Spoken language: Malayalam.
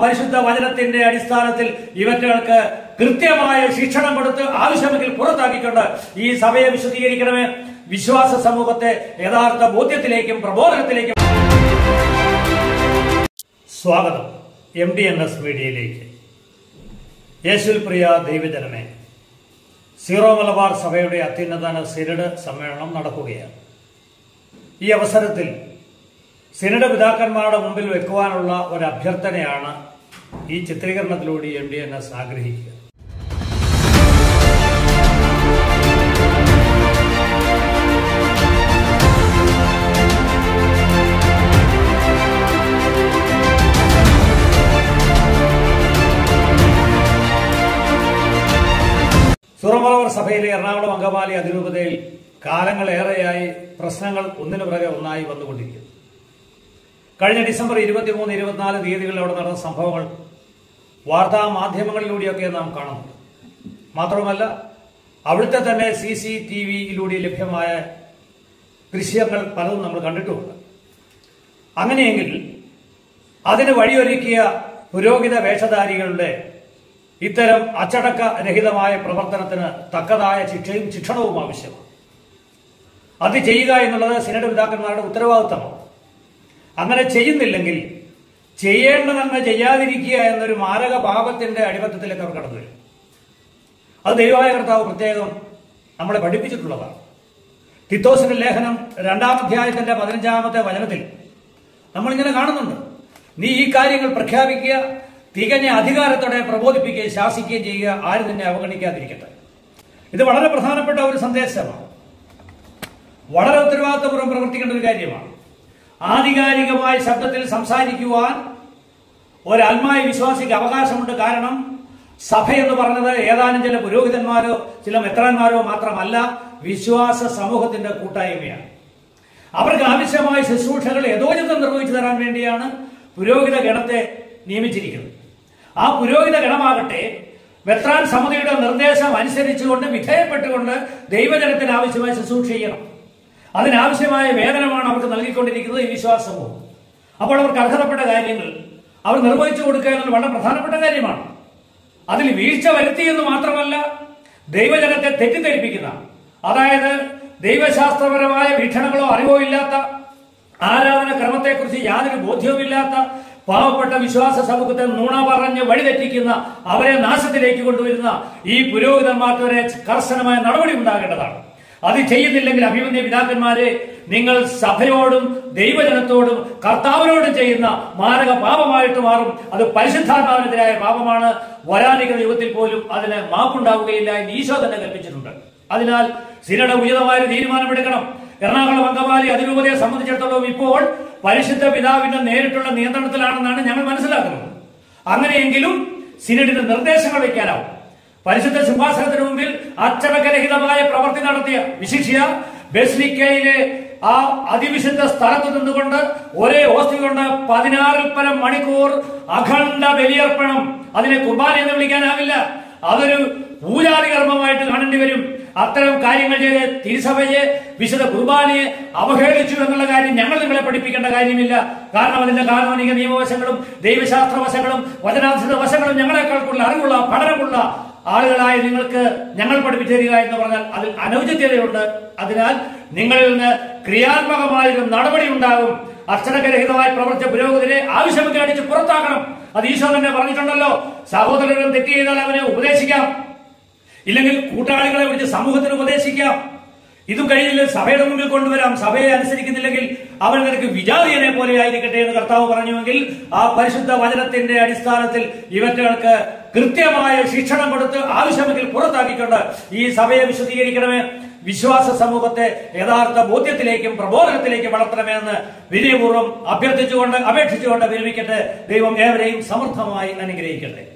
പരിശുദ്ധ വചനത്തിന്റെ അടിസ്ഥാനത്തിൽ ഇവറ്റകൾക്ക് കൃത്യമായ ശിക്ഷണം കൊടുത്ത് ആവശ്യമെങ്കിൽ പുറത്താക്കിക്കൊണ്ട് ഈ സഭയെ വിശദീകരിക്കണമേ വിശ്വാസ സമൂഹത്തെ യഥാർത്ഥ ബോധ്യത്തിലേക്കും പ്രബോധനത്തിലേക്കും സ്വാഗതം എം ഡി എൻ എസ് മീഡിയയിലേക്ക് യേശുൽ പ്രിയ ദൈവജനമേ സീറോ മലബാർ സഭയുടെ അത്യുന്നതന സിനഡ് സമ്മേളനം നടക്കുകയാണ് ഈ അവസരത്തിൽ സിനഡ് പിതാക്കന്മാരുടെ മുമ്പിൽ വെക്കുവാനുള്ള ഒരു അഭ്യർത്ഥനയാണ് ഈ ചിത്രീകരണത്തിലൂടെ എം ഡി എൻ എസ് ആഗ്രഹിക്കുക സുറമലവർ സഭയിലെ എറണാകുളം അങ്കമാലി അതിരൂപതയിൽ കാലങ്ങളേറെയായി പ്രശ്നങ്ങൾ ഒന്നിനു പിറകെ ഒന്നായി വന്നുകൊണ്ടിരിക്കുന്നു കഴിഞ്ഞ ഡിസംബർ ഇരുപത്തിമൂന്ന് ഇരുപത്തിനാല് തീയതികളിൽ അവിടെ നടന്ന സംഭവങ്ങൾ വാർത്താ മാധ്യമങ്ങളിലൂടെയൊക്കെ നാം കാണുന്നുണ്ട് മാത്രമല്ല അവിടുത്തെ തന്നെ സി സി ടി വിയിലൂടെ ലഭ്യമായ ദൃശ്യങ്ങൾ പലതും നമ്മൾ കണ്ടിട്ടുമുണ്ട് അങ്ങനെയെങ്കിൽ അതിന് വഴിയൊരുക്കിയ പുരോഹിത വേഷധാരികളുടെ ഇത്തരം അച്ചടക്ക രഹിതമായ പ്രവർത്തനത്തിന് തക്കതായ ശിക്ഷയും ശിക്ഷണവും ആവശ്യമാണ് അത് ചെയ്യുക എന്നുള്ളത് സിനഡ് പിതാക്കന്മാരുടെ ഉത്തരവാദിത്തമാണ് അങ്ങനെ ചെയ്യുന്നില്ലെങ്കിൽ ചെയ്യേണ്ട നന്മ ചെയ്യാതിരിക്കുക എന്നൊരു മാരക പാപത്തിന്റെ അടിമത്തത്തിലേക്ക് അവർ കടന്നു വരും അത് ദൈവമായ കർത്താവ് പ്രത്യേകം നമ്മളെ പഠിപ്പിച്ചിട്ടുള്ളതാണ് തിത്തോസിന്റെ ലേഖനം രണ്ടാം അധ്യായത്തിന്റെ പതിനഞ്ചാമത്തെ വചനത്തിൽ നമ്മളിങ്ങനെ കാണുന്നുണ്ട് നീ ഈ കാര്യങ്ങൾ പ്രഖ്യാപിക്കുക തികഞ്ഞ അധികാരത്തോടെ പ്രബോധിപ്പിക്കുകയും ശാസിക്കുകയും ചെയ്യുക ആരും നിന്നെ അവഗണിക്കാതിരിക്കട്ടെ ഇത് വളരെ പ്രധാനപ്പെട്ട ഒരു സന്ദേശമാണ് വളരെ ഉത്തരവാദിത്തപൂർവ്വം പ്രവർത്തിക്കേണ്ട ഒരു കാര്യമാണ് ആധികാരികമായ ശബ്ദത്തിൽ സംസാരിക്കുവാൻ ഒരാത്മായ വിശ്വാസിക്ക് അവകാശമുണ്ട് കാരണം സഭ എന്ന് പറഞ്ഞത് ഏതാനും ചില പുരോഹിതന്മാരോ ചില മെത്രാന്മാരോ മാത്രമല്ല വിശ്വാസ സമൂഹത്തിന്റെ കൂട്ടായ്മയാണ് അവർക്ക് ആവശ്യമായ ശുശ്രൂഷകൾ യഥോചിതം നിർവഹിച്ചു തരാൻ വേണ്ടിയാണ് പുരോഹിത ഗണത്തെ നിയമിച്ചിരിക്കുന്നത് ആ പുരോഹിത ഗണമാകട്ടെ മെത്രാൻ സമിതിയുടെ നിർദ്ദേശം അനുസരിച്ചുകൊണ്ട് വിധേയപ്പെട്ടുകൊണ്ട് ദൈവജനത്തിന് ആവശ്യമായ ശുശ്രൂഷ ചെയ്യണം അതിനാവശ്യമായ വേതനമാണ് അവർക്ക് നൽകിക്കൊണ്ടിരിക്കുന്നത് ഈ വിശ്വാസ സമൂഹം അപ്പോൾ അവർക്ക് അർഹതപ്പെട്ട കാര്യങ്ങൾ അവർ നിർവഹിച്ചു കൊടുക്കുക എന്നത് വളരെ പ്രധാനപ്പെട്ട കാര്യമാണ് അതിൽ വീഴ്ച വരുത്തി എന്ന് മാത്രമല്ല ദൈവജനത്തെ തെറ്റിദ്ധരിപ്പിക്കുന്ന അതായത് ദൈവശാസ്ത്രപരമായ വീക്ഷണങ്ങളോ അറിവോ ഇല്ലാത്ത ആരാധന ക്രമത്തെക്കുറിച്ച് യാതൊരു ബോധ്യവുമില്ലാത്ത പാവപ്പെട്ട വിശ്വാസ സമൂഹത്തെ നുണ പറഞ്ഞ് വഴിതെറ്റിക്കുന്ന അവരെ നാശത്തിലേക്ക് കൊണ്ടുവരുന്ന ഈ പുരോഹിതന്മാർക്ക് വരെ കർശനമായ നടപടി ഉണ്ടാകേണ്ടതാണ് അത് ചെയ്യുന്നില്ലെങ്കിൽ അഭിമന്യ പിതാക്കന്മാരെ നിങ്ങൾ സഭയോടും ദൈവജനത്തോടും കർത്താവിനോടും ചെയ്യുന്ന മാരക പാപമായിട്ട് മാറും അത് പരിശുദ്ധാത്മാവിനെതിരായ പാപമാണ് വരാനിക യുഗത്തിൽ പോലും അതിന് മാപ്പുണ്ടാവുകയില്ല എന്ന് ഈശോ തന്നെ കൽപ്പിച്ചിട്ടുണ്ട് അതിനാൽ സിനഡ് ഉചിതമായ ഒരു തീരുമാനമെടുക്കണം എറണാകുളം അങ്കമാലി അതിരൂപതയെ സംബന്ധിച്ചിടത്തോളം ഇപ്പോൾ പരിശുദ്ധ പിതാവിന്റെ നേരിട്ടുള്ള നിയന്ത്രണത്തിലാണെന്നാണ് ഞങ്ങൾ മനസ്സിലാക്കുന്നത് അങ്ങനെയെങ്കിലും സിനഡിന് നിർദ്ദേശങ്ങൾ വയ്ക്കാനാവും പരിശുദ്ധ സിംഹാസനത്തിന് മുമ്പിൽ അച്ചടക്കരഹിതമായ പ്രവൃത്തി നടത്തിയ വിശിഷ്യ ബെസ്ലിക്കയിലെ ആ അതിവിശുദ്ധ സ്ഥലത്ത് നിന്നുകൊണ്ട് ഒരേ ഓസ്തി കൊണ്ട് പതിനാറിൽ പരം മണിക്കൂർ അഖണ്ഡ ബലിയർപ്പണം അതിനെ കുർബാന എന്ന് വിളിക്കാനാവില്ല അതൊരു പൂജാതി കർമ്മമായിട്ട് കാണേണ്ടി വരും അത്തരം കാര്യങ്ങൾ ചെയ്ത് തിരുസഭയെ വിശുദ്ധ കുർബാനയെ അവഹേളിച്ചു എന്നുള്ള കാര്യം ഞങ്ങൾ നിങ്ങളെ പഠിപ്പിക്കേണ്ട കാര്യമില്ല കാരണം അതിന്റെ കാനോനിക നിയമവശങ്ങളും ദൈവശാസ്ത്ര വശങ്ങളും വചനാധിഷ്ഠിത വശങ്ങളും ഞങ്ങളെക്കാൾക്കുള്ള അറിവുള്ള പഠനമുള്ള ആളുകളായ നിങ്ങൾക്ക് ഞങ്ങൾ പഠിപ്പിച്ചു തരിക എന്ന് പറഞ്ഞാൽ അതിൽ അനൗചിത്യതയുണ്ട് അതിനാൽ നിങ്ങളിൽ നിന്ന് ക്രിയാത്മകമായൊരു നടപടി ഉണ്ടാകും അക്ഷരരഹിതമായി പ്രവർത്തിച്ച പുരോഗതിരെ ആവശ്യമെങ്കിൽ അടിച്ച് പുറത്താക്കണം അത് ഈശോ തന്നെ പറഞ്ഞിട്ടുണ്ടല്ലോ സഹോദരനും തെറ്റ് ചെയ്താൽ അവനെ ഉപദേശിക്കാം ഇല്ലെങ്കിൽ കൂട്ടാളികളെ വിളിച്ച് സമൂഹത്തിന് ഉപദേശിക്കാം ഇതും കഴിഞ്ഞില്ല സഭയുടെ മുമ്പിൽ കൊണ്ടുവരാം സഭയെ അനുസരിക്കുന്നില്ലെങ്കിൽ അവൻ നിനക്ക് വിജാതീയനെ പോലെ ആയിരിക്കട്ടെ എന്ന് കർത്താവ് പറഞ്ഞുവെങ്കിൽ ആ പരിശുദ്ധ വചനത്തിന്റെ അടിസ്ഥാനത്തിൽ ഇവറ്റകൾക്ക് കൃത്യമായ ശിക്ഷണം കൊടുത്ത് ആവശ്യമെങ്കിൽ പുറത്താക്കിക്കൊണ്ട് ഈ സഭയെ വിശദീകരിക്കണമേ വിശ്വാസ സമൂഹത്തെ യഥാർത്ഥ ബോധ്യത്തിലേക്കും പ്രബോധനത്തിലേക്കും വളർത്തണമേ എന്ന് വിനയപൂർവ്വം അഭ്യർത്ഥിച്ചുകൊണ്ട് അപേക്ഷിച്ചുകൊണ്ട് വിരമിക്കട്ടെ ദൈവം ഏവരെയും സമർത്ഥമായി അനുഗ്രഹിക്കട്ടെ